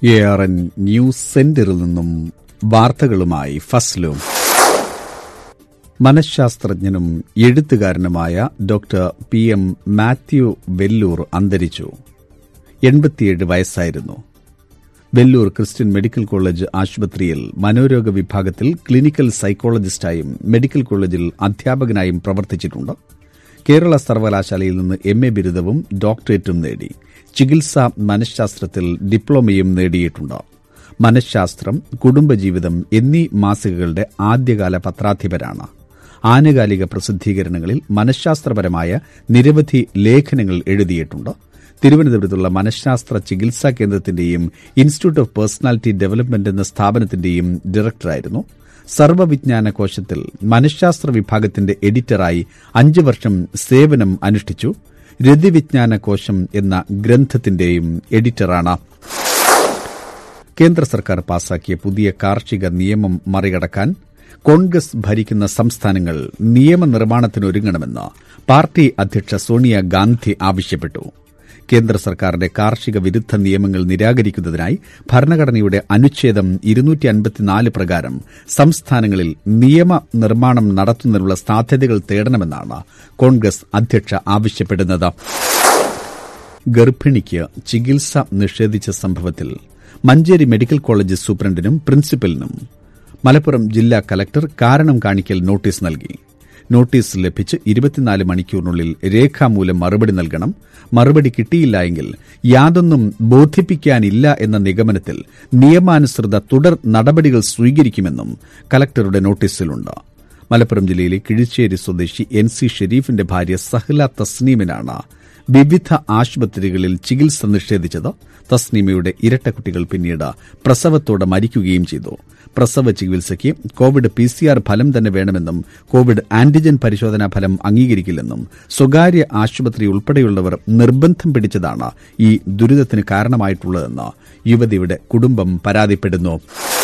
A R N news സെന്ററിൽ നിന്നും വാർത്തകളുമായി ഫസ്ലും മനഃശാസ്ത്രജ്ഞനും എഴുത്തുകാരനുമായ doctor P M Mathew Vellore അന്തരിച്ചു എൺപത്തിയേഴ് വയസ്സായിരുന്നു വെല്ലൂർ ക്രിസ്ത്യൻ മെഡിക്കൽ കോളേജ് ആശുപത്രിയിൽ മനോരോഗ വിഭാഗത്തിൽ ക്ലിനിക്കൽ സൈക്കോളജിസ്റ്റായും മെഡിക്കൽ കോളേജിൽ അധ്യാപകനായും പ്രവർത്തിച്ചിട്ടുണ്ട് കേരള സർവകലാശാലയിൽ നിന്ന് എം എ ബിരുദവും ഡോക്ടറേറ്റും നേടി ചികിത്സാ മനഃശാസ്ത്രത്തിൽ ഡിപ്ലോമയും നേടിയിട്ടുണ്ട് മനഃശാസ്ത്രം കുടുംബജീവിതം എന്നീ മാസികകളുടെ ആദ്യകാല പത്രാധിപരാണ് ആനുകാലിക പ്രസിദ്ധീകരണങ്ങളിൽ മനഃശാസ്ത്രപരമായ നിരവധി ലേഖനങ്ങൾ എഴുതിയിട്ടുണ്ട് തിരുവനന്തപുരത്തുള്ള മനഃശാസ്ത്ര ചികിത്സാ കേന്ദ്രത്തിന്റെയും ഇൻസ്റ്റിറ്റ്യൂട്ട് ഓഫ് പേഴ്സണാലിറ്റി ഡെവലപ്മെന്റ് എന്ന സ്ഥാപനത്തിന്റെയും ഡയറക്ടറായിരുന്നു സർവവിജ്ഞാന കോശത്തിൽ മനഃശാസ്ത്ര വിഭാഗത്തിന്റെ എഡിറ്ററായി അഞ്ചു വർഷം സേവനം അനുഷ്ഠിച്ചു രതിവിജ്ഞാന കോശം എന്ന ഗ്രന്ഥത്തിന്റെയും എഡിറ്ററാണ് കേന്ദ്ര സർക്കാർ പാസാക്കിയ പുതിയ കാർഷിക നിയമം മറികടക്കാൻ കോൺഗ്രസ് ഭരിക്കുന്ന സംസ്ഥാനങ്ങൾ നിയമനിർമ്മാണത്തിനൊരുങ്ങണമെന്ന് പാർട്ടി അധ്യക്ഷ സോണിയാഗാന്ധി ആവശ്യപ്പെട്ടു കേന്ദ്ര സർക്കാരിന്റെ കാർഷിക വിരുദ്ധ നിയമങ്ങൾ നിരാകരിക്കുന്നതിനായി ഭരണഘടനയുടെ അനുച്ഛേദം പ്രകാരം സംസ്ഥാനങ്ങളിൽ നിയമനിർമ്മാണം നടത്തുന്നതിനുള്ള സാധ്യതകൾ തേടണമെന്നാണ് കോൺഗ്രസ് അധ്യക്ഷ ആവശ്യപ്പെടുന്നത് ഗർഭിണിക്ക് ചികിത്സ നിഷേധിച്ച സംഭവത്തിൽ മഞ്ചേരി മെഡിക്കൽ കോളേജ് സൂപ്രണ്ടിനും പ്രിൻസിപ്പലിനും മലപ്പുറം ജില്ലാ കലക്ടർ കാരണം കാണിക്കൽ നോട്ടീസ് നൽകി നോട്ടീസ് ലഭിച്ച് ഇരുപത്തിനാല് മണിക്കൂറിനുള്ളിൽ രേഖാമൂലം മറുപടി നൽകണം മറുപടി കിട്ടിയില്ല എങ്കിൽ യാതൊന്നും ബോധിപ്പിക്കാനില്ല എന്ന നിഗമനത്തിൽ നിയമാനുസൃത തുടർ നടപടികൾ സ്വീകരിക്കുമെന്നും കലക്ടറുടെ നോട്ടീസിലുണ്ട് മലപ്പുറം ജില്ലയിലെ കിഴിശ്ശേരി സ്വദേശി എൻ സി ഷെരീഫിന്റെ ഭാര്യ സഹ്ല തസ്നീമിനാണ് വിവിധ ആശുപത്രികളിൽ ചികിത്സ നിഷേധിച്ചത് തസ്നീമയുടെ ഇരട്ടക്കുട്ടികൾ പിന്നീട് പ്രസവത്തോടെ മരിക്കുകയും ചെയ്തു പ്രസവ ചികിത്സയ്ക്ക് കോവിഡ് പി സി ആർ ഫലം തന്നെ വേണമെന്നും കോവിഡ് ആന്റിജൻ പരിശോധനാ ഫലം അംഗീകരിക്കില്ലെന്നും സ്വകാര്യ ആശുപത്രി ഉൾപ്പെടെയുള്ളവർ നിർബന്ധം പിടിച്ചതാണ് ഈ ദുരിതത്തിന് കാരണമായിട്ടുള്ളതെന്ന് യുവതിയുടെ കുടുംബം പരാതിപ്പെടുന്നു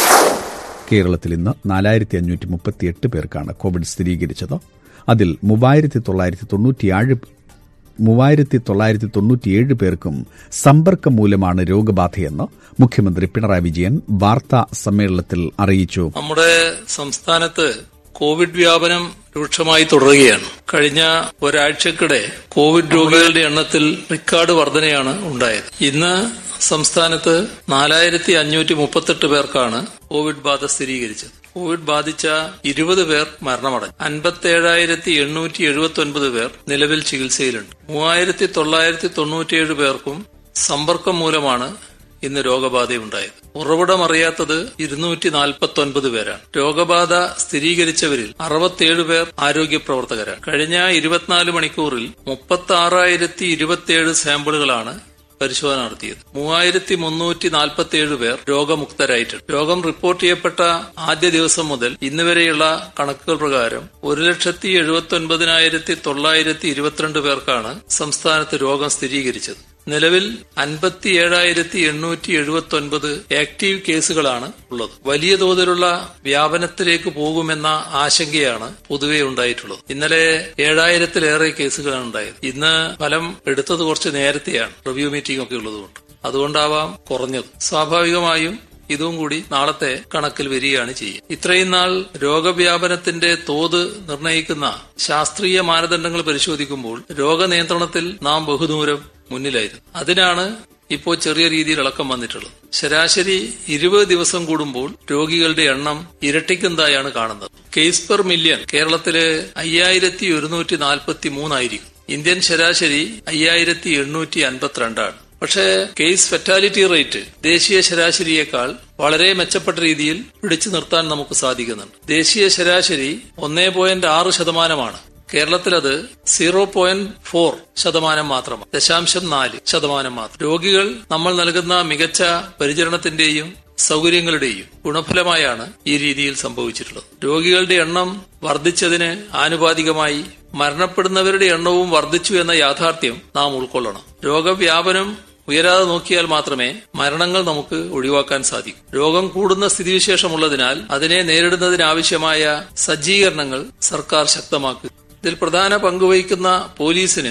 കേരളത്തിൽ ഇന്ന് നാലായിരത്തി അഞ്ഞൂറ്റി മുപ്പത്തിയെട്ട് പേർക്കാണ് കോവിഡ് സ്ഥിരീകരിച്ചത് അതിൽ മൂവായിരത്തി തൊള്ളായിരത്തി തൊണ്ണൂറ്റിയേഴ് മൂവായിരത്തി തൊള്ളായിരത്തി തൊണ്ണൂറ്റിയേഴ് പേർക്കും സമ്പർക്കം മൂലമാണ് രോഗബാധയെന്ന് മുഖ്യമന്ത്രി പിണറായി വിജയൻ വാർത്താ സമ്മേളനത്തിൽ അറിയിച്ചു നമ്മുടെ സംസ്ഥാനത്ത് കോവിഡ് വ്യാപനം രൂക്ഷമായി തുടരുകയാണ് കഴിഞ്ഞ ഒരാഴ്ചക്കിടെ കോവിഡ് രോഗികളുടെ എണ്ണത്തിൽ റെക്കോർഡ് വർധനയാണ് ഉണ്ടായത് ഇന്ന് സംസ്ഥാനത്ത് നാലായിരത്തി അഞ്ഞൂറ്റി മുപ്പത്തെട്ട് പേർക്കാണ് കോവിഡ് ബാധ സ്ഥിരീകരിച്ചത് കോവിഡ് ബാധിച്ച ഇരുപത് പേർ മരണമടഞ്ഞു അൻപത്തേഴായിരത്തി എണ്ണൂറ്റി എഴുപത്തി ഒൻപത് പേർ നിലവിൽ ചികിത്സയിലുണ്ട് മൂവായിരത്തി തൊള്ളായിരത്തി തൊണ്ണൂറ്റിയേഴ് പേർക്കും സമ്പർക്കം മൂലമാണ് ഇന്ന് രോഗബാധയുണ്ടായത് ഉറവിടം അറിയാത്തത് ഇരുന്നൂറ്റി നാൽപ്പത്തി ഒൻപത് പേരാണ് രോഗബാധ സ്ഥിരീകരിച്ചവരിൽ അറുപത്തിയേഴ് പേർ ആരോഗ്യ പ്രവർത്തകരാണ് കഴിഞ്ഞ ഇരുപത്തിനാല് മണിക്കൂറിൽ മുപ്പത്തി ആറായിരത്തി ഇരുപത്തിയേഴ് സാമ്പിളുകളാണ് പരിശോധന നടത്തിയത് മൂവായിരത്തി മുന്നൂറ്റി നാൽപ്പത്തിയേഴ് പേർ രോഗമുക്തരായിട്ടുണ്ട് രോഗം റിപ്പോർട്ട് ചെയ്യപ്പെട്ട ആദ്യ ദിവസം മുതൽ ഇന്ന് വരെയുള്ള കണക്കുകൾ പ്രകാരം ഒരു ലക്ഷത്തി എഴുപത്തി ഒൻപതിനായിരത്തി തൊള്ളായിരത്തി ഇരുപത്തിരണ്ട് പേർക്കാണ് സംസ്ഥാനത്ത് രോഗം സ്ഥിരീകരിച്ചത് നിലവിൽ അൻപത്തി ഏഴായിരത്തി എണ്ണൂറ്റി എഴുപത്തി ഒൻപത് ആക്റ്റീവ് കേസുകളാണ് ഉള്ളത് വലിയ തോതിലുള്ള വ്യാപനത്തിലേക്ക് പോകുമെന്ന ആശങ്കയാണ് പൊതുവെ ഉണ്ടായിട്ടുള്ളത് ഇന്നലെ ഏഴായിരത്തിലേറെ കേസുകളാണ് ഉണ്ടായത് ഇന്ന് ഫലം എടുത്തത് കുറച്ച് നേരത്തെയാണ് റിവ്യൂ മീറ്റിംഗ് ഒക്കെ ഉള്ളതുകൊണ്ട് അതുകൊണ്ടാവാം കുറഞ്ഞത് സ്വാഭാവികമായും ഇതും കൂടി നാളത്തെ കണക്കിൽ വരികയാണ് ചെയ്യുക ഇത്രയും നാൾ രോഗവ്യാപനത്തിന്റെ തോത് നിർണ്ണയിക്കുന്ന ശാസ്ത്രീയ മാനദണ്ഡങ്ങൾ പരിശോധിക്കുമ്പോൾ രോഗനിയന്ത്രണത്തിൽ നാം ബഹുദൂരം മുന്നിലായിരുന്നു അതിനാണ് ഇപ്പോൾ ചെറിയ രീതിയിൽ ഇളക്കം വന്നിട്ടുള്ളത് ശരാശരി ഇരുപത് ദിവസം കൂടുമ്പോൾ രോഗികളുടെ എണ്ണം ഇരട്ടിക്കുന്നതായാണ് കാണുന്നത് കേസ് പെർ മില്യൺ കേരളത്തില് അയ്യായിരത്തി ഒരുന്നൂറ്റി നാൽപ്പത്തി മൂന്നായിരിക്കും ഇന്ത്യൻ ശരാശരി അയ്യായിരത്തി എണ്ണൂറ്റി അൻപത്തിരണ്ടാണ് പക്ഷേ കേസ് ഫെറ്റാലിറ്റി റേറ്റ് ദേശീയ ശരാശരിയേക്കാൾ വളരെ മെച്ചപ്പെട്ട രീതിയിൽ പിടിച്ചു നിർത്താൻ നമുക്ക് സാധിക്കുന്നുണ്ട് ദേശീയ ശരാശരി ഒന്നേ പോയിന്റ് ആറ് ശതമാനമാണ് കേരളത്തിൽ അത് സീറോ പോയിന്റ് ഫോർ ശതമാനം മാത്രമാണ് ദശാംശം നാല് ശതമാനം മാത്രം രോഗികൾ നമ്മൾ നൽകുന്ന മികച്ച പരിചരണത്തിന്റെയും സൗകര്യങ്ങളുടെയും ഗുണഫലമായാണ് ഈ രീതിയിൽ സംഭവിച്ചിട്ടുള്ളത് രോഗികളുടെ എണ്ണം വർദ്ധിച്ചതിന് ആനുപാതികമായി മരണപ്പെടുന്നവരുടെ എണ്ണവും വർദ്ധിച്ചു എന്ന യാഥാർത്ഥ്യം നാം ഉൾക്കൊള്ളണം രോഗവ്യാപനം ഉയരാതെ നോക്കിയാൽ മാത്രമേ മരണങ്ങൾ നമുക്ക് ഒഴിവാക്കാൻ സാധിക്കൂ രോഗം കൂടുന്ന സ്ഥിതിവിശേഷമുള്ളതിനാൽ അതിനെ നേരിടുന്നതിനാവശ്യമായ സജ്ജീകരണങ്ങൾ സർക്കാർ ശക്തമാക്കുക ഇതിൽ പ്രധാന പങ്കുവഹിക്കുന്ന പോലീസിന്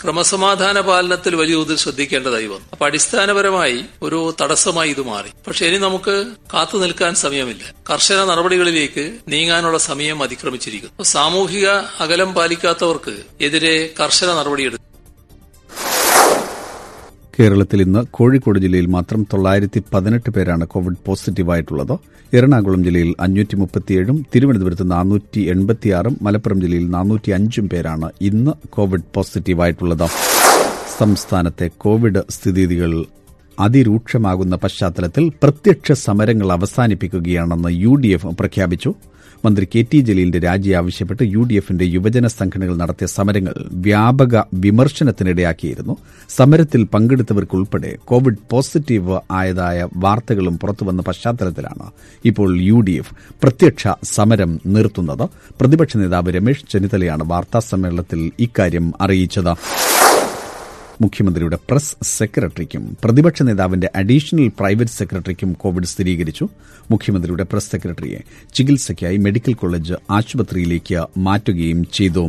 ക്രമസമാധാന പാലനത്തിൽ വലിയ തോതിൽ ശ്രദ്ധിക്കേണ്ടതായി വന്നു അപ്പൊ അടിസ്ഥാനപരമായി ഒരു തടസ്സമായി ഇത് മാറി പക്ഷെ ഇനി നമുക്ക് കാത്തു നിൽക്കാൻ സമയമില്ല കർശന നടപടികളിലേക്ക് നീങ്ങാനുള്ള സമയം അതിക്രമിച്ചിരിക്കുന്നു സാമൂഹിക അകലം പാലിക്കാത്തവർക്ക് എതിരെ കർശന നടപടിയെടുക്കും കേരളത്തിൽ ഇന്ന് കോഴിക്കോട് ജില്ലയിൽ മാത്രം തൊള്ളായിരത്തി പതിനെട്ട് പേരാണ് കോവിഡ് പോസിറ്റീവായിട്ടുള്ളത് എറണാകുളം ജില്ലയിൽ അഞ്ഞൂറ്റി മുപ്പത്തിയേഴും തിരുവനന്തപുരത്ത് നാനൂറ്റി എൺപത്തിയാറും മലപ്പുറം ജില്ലയിൽ നാനൂറ്റി അഞ്ചും പേരാണ് ഇന്ന് കോവിഡ് പോസിറ്റീവായിട്ടുള്ളത് സംസ്ഥാനത്തെ കോവിഡ് സ്ഥിതിഗതികൾ അതിരൂക്ഷമാകുന്ന പശ്ചാത്തലത്തിൽ പ്രത്യക്ഷ സമരങ്ങൾ അവസാനിപ്പിക്കുകയാണെന്ന് യു ഡി എഫ് പ്രഖ്യാപിച്ചു മന്ത്രി കെ ടി ജലീലിന്റെ രാജി ആവശ്യപ്പെട്ട് യു ഡി എഫിന്റെ യുവജന സംഘടനകൾ നടത്തിയ സമരങ്ങൾ വ്യാപക വിമർശനത്തിനിടയാക്കിയിരുന്നു സമരത്തിൽ പങ്കെടുത്തവർക്കുൾപ്പെടെ കോവിഡ് പോസിറ്റീവ് ആയതായ വാർത്തകളും പുറത്തുവന്ന പശ്ചാത്തലത്തിലാണ് ഇപ്പോൾ യു ഡി എഫ് പ്രത്യക്ഷ സമരം നിർത്തുന്നത് പ്രതിപക്ഷ നേതാവ് രമേശ് ചെന്നിത്തലയാണ് വാർത്താസമ്മേളനത്തിൽ ഇക്കാര്യം അറിയിച്ചത് മുഖ്യമന്ത്രിയുടെ പ്രസ് സെക്രട്ടറിക്കും പ്രതിപക്ഷ നേതാവിന്റെ അഡീഷണൽ പ്രൈവറ്റ് സെക്രട്ടറിക്കും കോവിഡ് സ്ഥിരീകരിച്ചു മുഖ്യമന്ത്രിയുടെ പ്രസ് സെക്രട്ടറിയെ ചികിത്സയ്ക്കായി മെഡിക്കൽ കോളേജ് ആശുപത്രിയിലേക്ക് മാറ്റുകയും ചെയ്തു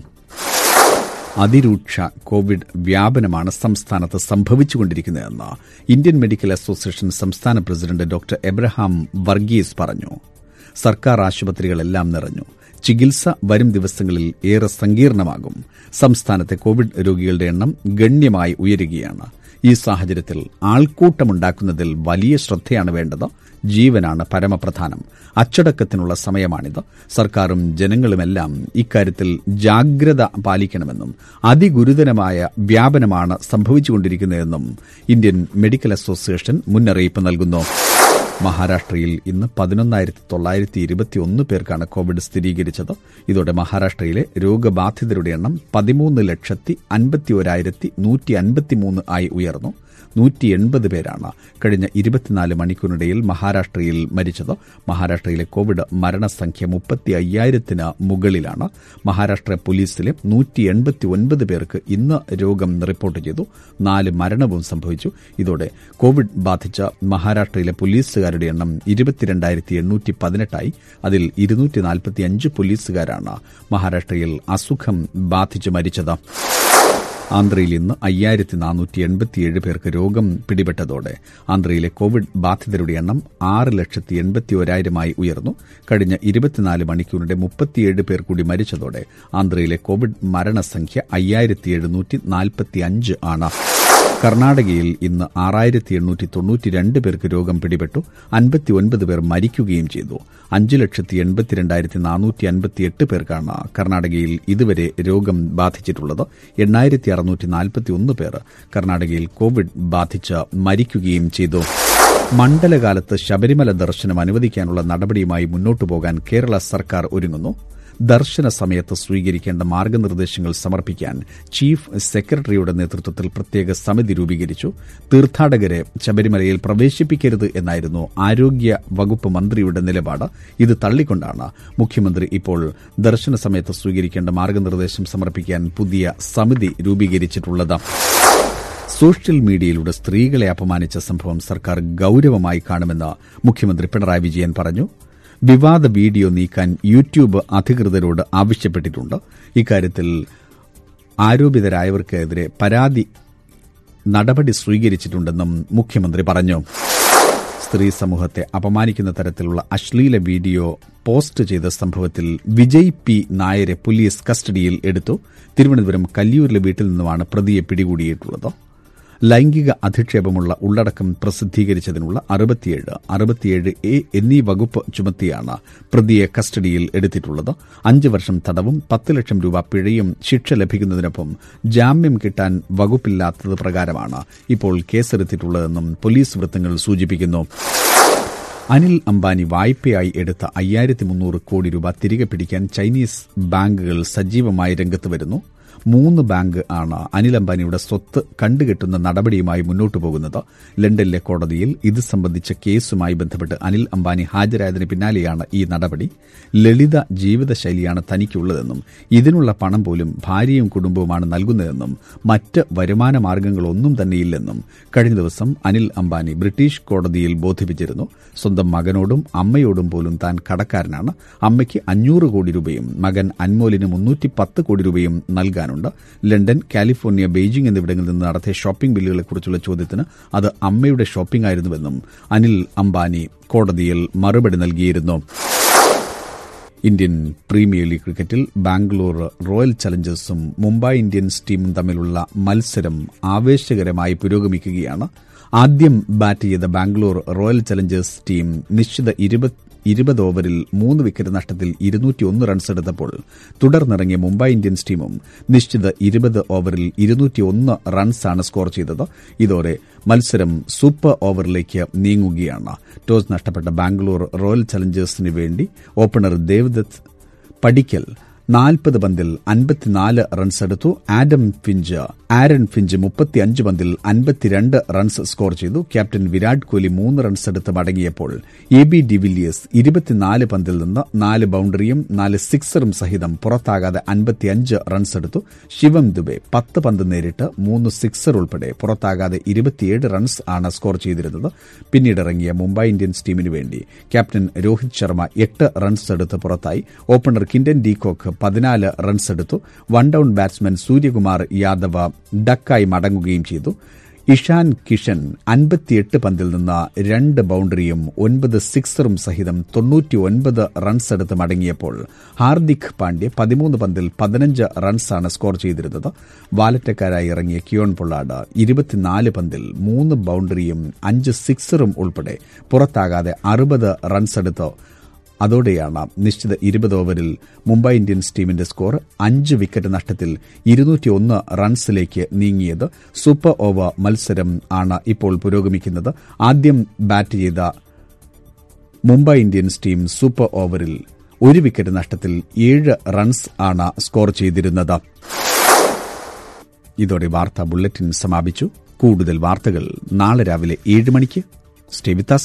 അതിരൂക്ഷ കോവിഡ് വ്യാപനമാണ് സംസ്ഥാനത്ത് സംഭവിച്ചുകൊണ്ടിരിക്കുന്നതെന്ന് ഇന്ത്യൻ മെഡിക്കൽ അസോസിയേഷൻ സംസ്ഥാന പ്രസിഡന്റ് ഡോക്ടർ എബ്രഹാം വർഗീസ് പറഞ്ഞു സർക്കാർ ആശുപത്രികളെല്ലാം നിറഞ്ഞു ചികിത്സ വരും ദിവസങ്ങളിൽ ഏറെ സങ്കീർണമാകും സംസ്ഥാനത്തെ കോവിഡ് രോഗികളുടെ എണ്ണം ഗണ്യമായി ഉയരുകയാണ് ഈ സാഹചര്യത്തിൽ ആൾക്കൂട്ടമുണ്ടാക്കുന്നതിൽ വലിയ ശ്രദ്ധയാണ് വേണ്ടത് ജീവനാണ് പരമപ്രധാനം അച്ചടക്കത്തിനുള്ള സമയമാണിത് സർക്കാരും ജനങ്ങളുമെല്ലാം ഇക്കാര്യത്തിൽ ജാഗ്രത പാലിക്കണമെന്നും അതിഗുരുതരമായ വ്യാപനമാണ് സംഭവിച്ചുകൊണ്ടിരിക്കുന്നതെന്നും ഇന്ത്യൻ മെഡിക്കൽ അസോസിയേഷൻ മുന്നറിയിപ്പ് നൽകുന്നു മഹാരാഷ്ട്രയിൽ ഇന്ന് പതിനൊന്നായിരത്തി തൊള്ളായിരത്തി ഇരുപത്തിയൊന്ന് പേർക്കാണ് കോവിഡ് സ്ഥിരീകരിച്ചത് ഇതോടെ മഹാരാഷ്ട്രയിലെ രോഗബാധിതരുടെ എണ്ണം പതിമൂന്ന് ലക്ഷത്തി അൻപത്തി ഒരായിരത്തി നൂറ്റി അൻപത്തിമൂന്ന് ആയി ഉയർന്നു നൂറ്റി എൺപത് പേരാണ് കഴിഞ്ഞ ഇരുപത്തിനാല് മണിക്കൂറിനിടയിൽ മഹാരാഷ്ട്രയിൽ മരിച്ചത് മഹാരാഷ്ട്രയിലെ കോവിഡ് മരണസംഖ്യ മുപ്പത്തി അയ്യായിരത്തിന് മുകളിലാണ് മഹാരാഷ്ട്ര പോലീസിലെ നൂറ്റി എൺപത്തി ഒൻപത് പേർക്ക് ഇന്ന് രോഗം റിപ്പോർട്ട് ചെയ്തു നാല് മരണവും സംഭവിച്ചു ഇതോടെ കോവിഡ് ബാധിച്ച മഹാരാഷ്ട്രയിലെ പോലീസുകാരുടെ എണ്ണം ഇരുപത്തിരണ്ടായിരത്തി എണ്ണൂറ്റി പതിനെട്ടായി അതിൽ ഇരുന്നൂറ്റി നാൽപ്പത്തിയഞ്ച് പോലീസുകാരാണ് മഹാരാഷ്ട്രയിൽ അസുഖം ബാധിച്ച് മരിച്ചത് ആന്ധ്രയിൽ ഇന്ന് അയ്യായിരത്തി നാനൂറ്റി എൺപത്തിയേഴ് പേർക്ക് രോഗം പിടിപെട്ടതോടെ ആന്ധ്രയിലെ കോവിഡ് ബാധിതരുടെ എണ്ണം ആറ് ലക്ഷത്തി എൺപത്തി ഒരായിരമായി ഉയർന്നു കഴിഞ്ഞ ഇരുപത്തിനാല് മണിക്കൂറിന്റെ മുപ്പത്തിയേഴ് പേർ കൂടി മരിച്ചതോടെ ആന്ധ്രയിലെ കോവിഡ് മരണസംഖ്യ അയ്യായിരത്തി എഴുന്നൂറ്റി നാൽപ്പത്തിയഞ്ച് ആണ് കർണാടകയിൽ ഇന്ന് ആറായിരത്തി എണ്ണൂറ്റി തൊണ്ണൂറ്റിരണ്ട് പേർക്ക് രോഗം പിടിപെട്ടു അൻപത്തിയൊൻപത് പേർ മരിക്കുകയും ചെയ്തു അഞ്ച് ലക്ഷത്തി എൺപത്തിരണ്ടായിരത്തി നാനൂറ്റി അൻപത്തിയെട്ട് പേർക്കാണ് കർണാടകയിൽ ഇതുവരെ രോഗം ബാധിച്ചിട്ടുള്ളത് എണ്ണായിരത്തി അറുന്നൂറ്റി നാൽപ്പത്തിയൊന്ന് പേർ കർണാടകയിൽ കോവിഡ് ബാധിച്ച് മരിക്കുകയും ചെയ്തു മണ്ഡലകാലത്ത് ശബരിമല ദർശനം അനുവദിക്കാനുള്ള നടപടിയുമായി മുന്നോട്ടു പോകാൻ കേരള സർക്കാർ ഒരുങ്ങുന്നു ദർശന സമയത്ത് സ്വീകരിക്കേണ്ട മാർഗനിർദ്ദേശങ്ങൾ സമർപ്പിക്കാൻ ചീഫ് സെക്രട്ടറിയുടെ നേതൃത്വത്തിൽ പ്രത്യേക സമിതി രൂപീകരിച്ചു തീർത്ഥാടകരെ ശബരിമലയിൽ പ്രവേശിപ്പിക്കരുത് എന്നായിരുന്നു ആരോഗ്യ വകുപ്പ് മന്ത്രിയുടെ നിലപാട് ഇത് തള്ളിക്കൊണ്ടാണ് മുഖ്യമന്ത്രി ഇപ്പോൾ ദർശന സമയത്ത് സ്വീകരിക്കേണ്ട മാർഗനിർദ്ദേശം സമർപ്പിക്കാൻ പുതിയ സമിതി രൂപീകരിച്ചിട്ടുള്ളത് സോഷ്യൽ മീഡിയയിലൂടെ സ്ത്രീകളെ അപമാനിച്ച സംഭവം സർക്കാർ ഗൌരവമായി കാണുമെന്ന് മുഖ്യമന്ത്രി പിണറായി വിജയൻ പറഞ്ഞു വിവാദ വീഡിയോ നീക്കാൻ യൂട്യൂബ് അധികൃതരോട് ആവശ്യപ്പെട്ടിട്ടുണ്ട് ഇക്കാര്യത്തിൽ ആരോപിതരായവർക്കെതിരെ പരാതി നടപടി സ്വീകരിച്ചിട്ടുണ്ടെന്നും മുഖ്യമന്ത്രി പറഞ്ഞു സ്ത്രീ സമൂഹത്തെ അപമാനിക്കുന്ന തരത്തിലുള്ള അശ്ലീല വീഡിയോ പോസ്റ്റ് ചെയ്ത സംഭവത്തിൽ വിജയ് പി നായരെ പോലീസ് കസ്റ്റഡിയിൽ എടുത്തു തിരുവനന്തപുരം കല്ലിയൂരിലെ വീട്ടിൽ നിന്നുമാണ് പ്രതിയെ പിടികൂടിയിട്ടുള്ളത് ലൈംഗിക അധിക്ഷേപമുള്ള ഉള്ളടക്കം പ്രസിദ്ധീകരിച്ചതിനുള്ള അറുപത്തിയേഴ് അറുപത്തിയേഴ് എ എന്നീ വകുപ്പ് ചുമത്തിയാണ് പ്രതിയെ കസ്റ്റഡിയിൽ എടുത്തിട്ടുള്ളത് അഞ്ച് വർഷം തടവും പത്ത് ലക്ഷം രൂപ പിഴയും ശിക്ഷ ലഭിക്കുന്നതിനൊപ്പം ജാമ്യം കിട്ടാൻ വകുപ്പില്ലാത്തത് പ്രകാരമാണ് ഇപ്പോൾ കേസെടുത്തിട്ടുള്ളതെന്നും പോലീസ് വൃത്തങ്ങൾ സൂചിപ്പിക്കുന്നു അനിൽ അംബാനി വായ്പയായി എടുത്ത അയ്യായിരത്തി മുന്നൂറ് കോടി രൂപ തിരികെ പിടിക്കാൻ ചൈനീസ് ബാങ്കുകൾ സജീവമായി രംഗത്ത് വരുന്നു മൂന്ന് ബാങ്ക് ആണ് അനിൽ അംബാനിയുടെ സ്വത്ത് കണ്ടുകെട്ടുന്ന നടപടിയുമായി മുന്നോട്ടു പോകുന്നത് ലണ്ടനിലെ കോടതിയിൽ ഇത് സംബന്ധിച്ച കേസുമായി ബന്ധപ്പെട്ട് അനിൽ അംബാനി ഹാജരായതിന് പിന്നാലെയാണ് ഈ നടപടി ലളിത ജീവിതശൈലിയാണ് തനിക്കുള്ളതെന്നും ഇതിനുള്ള പണം പോലും ഭാര്യയും കുടുംബവുമാണ് നൽകുന്നതെന്നും മറ്റ് വരുമാന മാർഗങ്ങളൊന്നും തന്നെയില്ലെന്നും കഴിഞ്ഞ ദിവസം അനിൽ അംബാനി ബ്രിട്ടീഷ് കോടതിയിൽ ബോധിപ്പിച്ചിരുന്നു സ്വന്തം മകനോടും അമ്മയോടും പോലും താൻ കടക്കാരനാണ് അമ്മയ്ക്ക് അഞ്ഞൂറ് കോടി രൂപയും മകൻ അൻമോലിന് മുന്നൂറ്റി പത്ത് കോടി രൂപയും നൽകാനുണ്ട് പറയാനുണ്ട് ലണ്ടൻ കാലിഫോർണിയ ബെയ്ജിംഗ് എന്നിവിടങ്ങളിൽ നിന്ന് നടത്തിയ ഷോപ്പിംഗ് ബില്ലുകളെക്കുറിച്ചുള്ള ചോദ്യത്തിന് അത് അമ്മയുടെ ഷോപ്പിംഗ് ആയിരുന്നുവെന്നും അനിൽ അംബാനി കോടതിയിൽ മറുപടി നൽകിയിരുന്നു ഇന്ത്യൻ പ്രീമിയർ ലീഗ് ക്രിക്കറ്റിൽ ബാംഗ്ലൂർ റോയൽ ചലഞ്ചേഴ്സും മുംബൈ ഇന്ത്യൻസ് ടീമും തമ്മിലുള്ള മത്സരം ആവേശകരമായി പുരോഗമിക്കുകയാണ് ആദ്യം ബാറ്റ് ചെയ്ത ബാംഗ്ലൂർ റോയൽ ചലഞ്ചേഴ്സ് ടീം നിശ്ചിത ഇരുപത് ഓവറിൽ മൂന്ന് വിക്കറ്റ് നഷ്ടത്തിൽ ഇരുന്നൂറ്റിയൊന്ന് റൺസ് എടുത്തപ്പോൾ തുടർന്നിറങ്ങിയ മുംബൈ ഇന്ത്യൻസ് ടീമും നിശ്ചിത ഇരുപത് ഓവറിൽ ഇരുന്നൂറ്റിയൊന്ന് റൺസാണ് സ്കോർ ചെയ്തത് ഇതോടെ മത്സരം സൂപ്പർ ഓവറിലേക്ക് നീങ്ങുകയാണ് ടോസ് നഷ്ടപ്പെട്ട ബാംഗ്ലൂർ റോയൽ ചലഞ്ചേഴ്സിന് വേണ്ടി ഓപ്പണർ ദേവദത്ത് പടിക്കൽ നാൽപ്പത് പന്തിൽ അൻപത്തിനാല് റൺസ് എടുത്തു ആഡം ഫിഞ്ച് ആരൺ ഫിഞ്ച് മുപ്പത്തിയഞ്ച് പന്തിൽ അൻപത്തിരണ്ട് റൺസ് സ്കോർ ചെയ്തു ക്യാപ്റ്റൻ വിരാട് കോഹ്ലി മൂന്ന് റൺസ് എടുത്ത് മടങ്ങിയപ്പോൾ എ ബി ഡിവില്ലിയേഴ്സ് ഇരുപത്തിനാല് പന്തിൽ നിന്ന് നാല് ബൌണ്ടറിയും നാല് സിക്സറും സഹിതം പുറത്താകാതെ അൻപത്തിയഞ്ച് റൺസ് എടുത്തു ശിവം ദുബെ പത്ത് പന്ത് നേരിട്ട് മൂന്ന് സിക്സർ ഉൾപ്പെടെ പുറത്താകാതെ ഇരുപത്തിയേഴ് റൺസ് ആണ് സ്കോർ ചെയ്തിരുന്നത് പിന്നീട് ഇറങ്ങിയ മുംബൈ ഇന്ത്യൻസ് ടീമിന് വേണ്ടി ക്യാപ്റ്റൻ രോഹിത് ശർമ്മ എട്ട് റൺസ് എടുത്ത് പുറത്തായി ഓപ്പണർ കിൻഡൻ ഡീകോക്ക് പതിനാല് റൺസ് എടുത്തു one down batsman Suryakumar Yadav ഡക്കായി മടങ്ങുകയും ചെയ്തു ഇഷാൻ കിഷൻ അൻപത്തിയെട്ട് പന്തിൽ നിന്ന് രണ്ട് ബൌണ്ടറിയും ഒൻപത് സിക്സറും സഹിതം തൊണ്ണൂറ്റിയൊൻപത് റൺസ് എടുത്ത് മടങ്ങിയപ്പോൾ ഹാർദിക് പാണ്ഡ്യ പതിമൂന്ന് പന്തിൽ പതിനഞ്ച് റൺസാണ് സ്കോർ ചെയ്തിരുന്നത് വാലറ്റക്കാരായി ഇറങ്ങിയ കിയോൺ പൊള്ളാട് ഇരുപത്തിനാല് പന്തിൽ മൂന്ന് ബൌണ്ടറിയും അഞ്ച് സിക്സറും ഉൾപ്പെടെ പുറത്താകാതെ അറുപത് റൺസ് എടുത്ത് അതോടെയാണ് നിശ്ചിത ഇരുപത് ഓവറിൽ മുംബൈ ഇന്ത്യൻസ് ടീമിന്റെ സ്കോർ അഞ്ച് വിക്കറ്റ് നഷ്ടത്തിൽ ഇരുന്നൂറ്റിയൊന്ന് റൺസിലേക്ക് നീങ്ങിയത് സൂപ്പർ ഓവർ മത്സരം ആണ് ഇപ്പോൾ പുരോഗമിക്കുന്നത് ആദ്യം ബാറ്റ് ചെയ്ത മുംബൈ ഇന്ത്യൻസ് ടീം സൂപ്പർ ഓവറിൽ ഒരു വിക്കറ്റ് നഷ്ടത്തിൽ ഏഴ് റൺസ് ആണ് സ്കോർ ചെയ്തിരുന്നത് ഇതോടെ വാർത്താ ബുള്ളറ്റിൻ സമാപിച്ചു കൂടുതൽ വാർത്തകൾ നാളെ രാവിലെ ഏഴ് മണിക്ക് സ്റ്റേ വിത്ത്